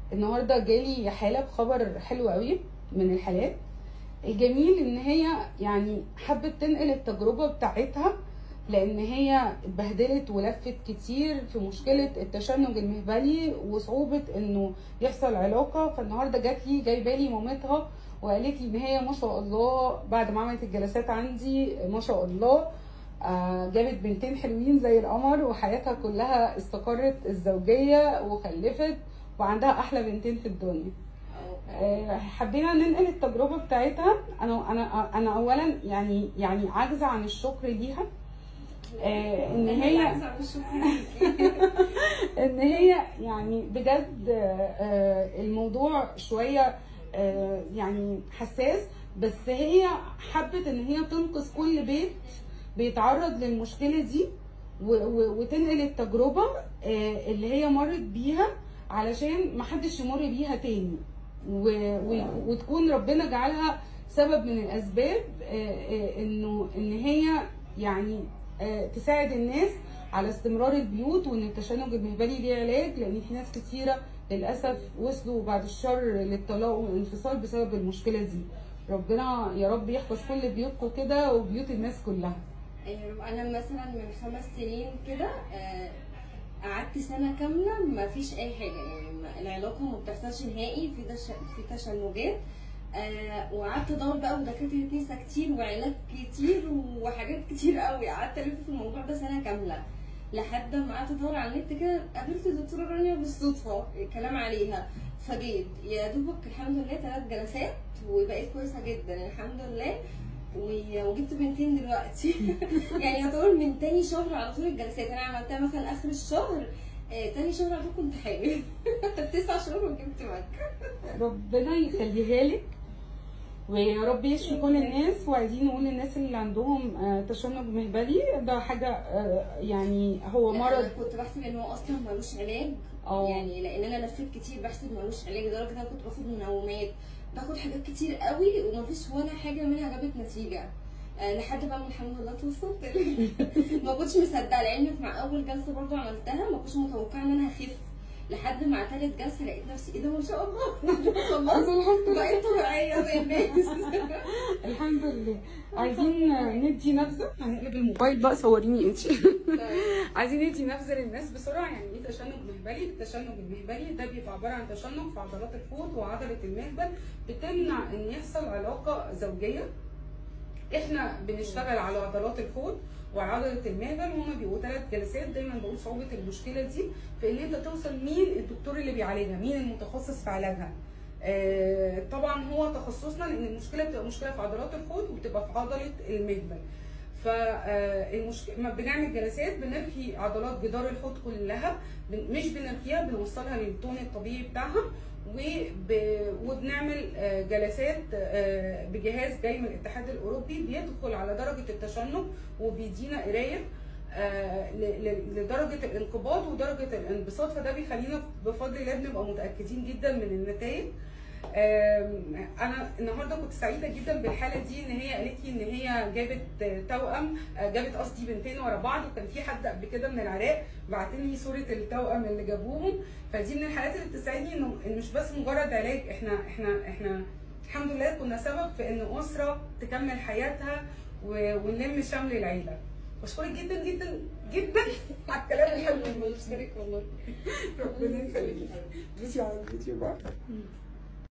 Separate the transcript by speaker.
Speaker 1: النهارده جالي حاله بخبر حلو قوي من الحالات الجميل ان هي يعني حبت تنقل التجربه بتاعتها لان هي اتبهدلت ولفت كتير في مشكله التشنج المهبلي وصعوبه انه يحصل علاقه فالنهارده جات لي جايبه لي مامتها وقالت لي ان هي ما شاء الله بعد ما عملت الجلسات عندي ما شاء الله آه، جابت بنتين حلوين زي القمر وحياتها كلها استقرت الزوجيه وخلفت وعندها احلى بنتين في الدنيا آه، حبينا ننقل التجربه بتاعتها انا انا انا اولا يعني يعني عاجزه عن الشكر ليها آه، ان هي ان هي يعني بجد آه، الموضوع شويه آه، يعني حساس بس هي حبت ان هي تنقذ كل بيت بيتعرض للمشكله دي و- و- وتنقل التجربه آه، اللي هي مرت بيها علشان محدش يمر بيها تاني و- و- وتكون ربنا جعلها سبب من الاسباب آه، آه، انه ان هي يعني آه، تساعد الناس على استمرار البيوت وان التشنج المهبلي ليه علاج لان في ناس كتيره للاسف وصلوا بعد الشر للطلاق والانفصال بسبب المشكله دي ربنا يا رب يحفظ كل بيوتكم كده وبيوت الناس كلها
Speaker 2: أيوة، انا مثلا من خمس سنين كده آه، قعدت سنه كامله ما فيش اي حاجه يعني ما- العلاقه ما بتحصلش نهائي في دش... في تشنجات آه وقعدت ادور بقى ودكاتره نسا كتير وعلاج كتير وحاجات كتير قوي قعدت الف في الموضوع ده سنه كامله لحد ما قعدت ادور على النت كده قابلت الدكتوره رانيا بالصدفه الكلام عليها فجيت يا دوبك الحمد لله ثلاث جلسات وبقيت كويسه جدا الحمد لله و- وجبت بنتين دلوقتي يعني يعتبر من تاني شهر على طول الجلسات انا عملتها مثلا اخر الشهر آه، تاني شهر على طول كنت حامل تسع شهور وجبت مكة
Speaker 1: ربنا يخليها لك ويا رب يشفي كل الناس وعايزين نقول للناس اللي عندهم آه، تشنج مهبلي ده حاجه آه، يعني هو
Speaker 2: انا
Speaker 1: مرض
Speaker 2: كنت بحسب ان هو اصلا ملوش علاج
Speaker 1: اه
Speaker 2: يعني لان انا لفيت كتير بحسب ملوش علاج لدرجه ان انا كنت باخد منومات باخد حاجات كتير قوي ومفيش ولا حاجه منها جابت نتيجه آه، لحد بقى ما الحمد لله توصلت ما كنتش مصدقه لعلمك مع اول جلسه برضو عملتها ما كنتش متوقعه ان انا اخف لحد مع تالت جلسه لقيت نفسي ايه ده ما شاء الله خلاص
Speaker 1: الحمد لله
Speaker 2: بقيت طبيعيه زي الناس
Speaker 1: الحمد لله عايزين ندي نبذه هنقلب الموبايل بقى صوريني انت عايزين ندي نبذه للناس بسرعه يعني ايه تشنج مهبلي التشنج المهبلي ده بيبقى عباره عن تشنج في عضلات الحوض وعضله المهبل بتمنع ان يحصل علاقه زوجيه احنا بنشتغل على عضلات الحوض وعضله المهبل وهما بيبقوا ثلاث جلسات دايما بقول صعوبه المشكله دي في ان انت توصل مين الدكتور اللي بيعالجها مين المتخصص في علاجها آه، طبعا هو تخصصنا لان المشكله بتبقى مشكله في عضلات الحوض وبتبقى في عضله المهبل فالمشكله ما بنعمل جلسات بنرخي عضلات جدار الحوض كلها بن- مش بنرخيها بنوصلها للتون الطبيعي بتاعها وب... وبنعمل آه، جلسات آه، بجهاز جاي من الاتحاد الاوروبي بيدخل على درجه التشنج وبيدينا قرايه آه، ل- ل- لدرجه الانقباض ودرجه الانبساط فده بيخلينا بفضل الله بنبقى متاكدين جدا من النتائج آم، انا النهارده كنت سعيده جدا بالحاله دي ان هي قالت لي ان هي جابت توأم آه، جابت قصدي بنتين ورا بعض وكان في حد قبل كده من العراق بعت لي صوره التوأم اللي جابوهم فدي من الحالات اللي بتساعدني انه إن مش بس مجرد علاج احنا احنا احنا الحمد لله كنا سبب في ان اسره تكمل حياتها و- ونلم شمل العيله بشكرك جدا جدا جدا على الكلام الحلو
Speaker 2: بشكرك والله
Speaker 1: ربنا يخليكي بصي على الفيديو بقى